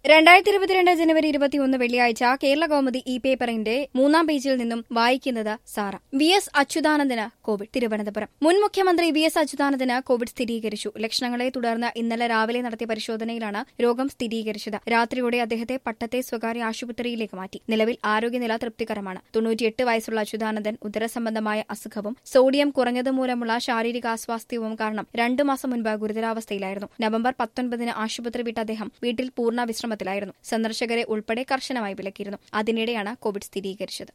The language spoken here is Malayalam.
രണ്ടായിരത്തി ഇരുപത്തിരണ്ട് ജനുവരി ഇരുപത്തിയൊന്ന് വെള്ളിയാഴ്ച കേരള കൗമുദി ഇ പേപ്പറിന്റെ മൂന്നാം പേജിൽ നിന്നും വായിക്കുന്നത് സാറ വി എസ് അച്യുതാനന്ദന് കോവിഡ് തിരുവനന്തപുരം മുൻ മുഖ്യമന്ത്രി വി എസ് അച്യുതാനന്ദന് കോവിഡ് സ്ഥിരീകരിച്ചു ലക്ഷണങ്ങളെ തുടർന്ന് ഇന്നലെ രാവിലെ നടത്തിയ പരിശോധനയിലാണ് രോഗം സ്ഥിരീകരിച്ചത് രാത്രിയോടെ അദ്ദേഹത്തെ പട്ടത്തെ സ്വകാര്യ ആശുപത്രിയിലേക്ക് മാറ്റി നിലവിൽ ആരോഗ്യനില തൃപ്തികരമാണ് തൊണ്ണൂറ്റിയെട്ട് വയസ്സുള്ള അച്യുതാനന്ദൻ ഉദരസംബന്ധമായ അസുഖവും സോഡിയം കുറഞ്ഞതുമൂലമുള്ള ശാരീരിക അസ്വാസ്ഥ്യവും കാരണം രണ്ടു മാസം മുൻപ് ഗുരുതരാവസ്ഥയിലായിരുന്നു നവംബർ പത്തൊൻപതിന് ആശുപത്രി വിട്ട അദ്ദേഹം വീട്ടിൽ പൂർണ്ണ വിശ്രമത്തിലായിരുന്നു സന്ദർശകരെ ഉൾപ്പെടെ കർശനമായി വിലക്കിയിരുന്നു അതിനിടെയാണ് കോവിഡ് സ്ഥിരീകരിച്ചത്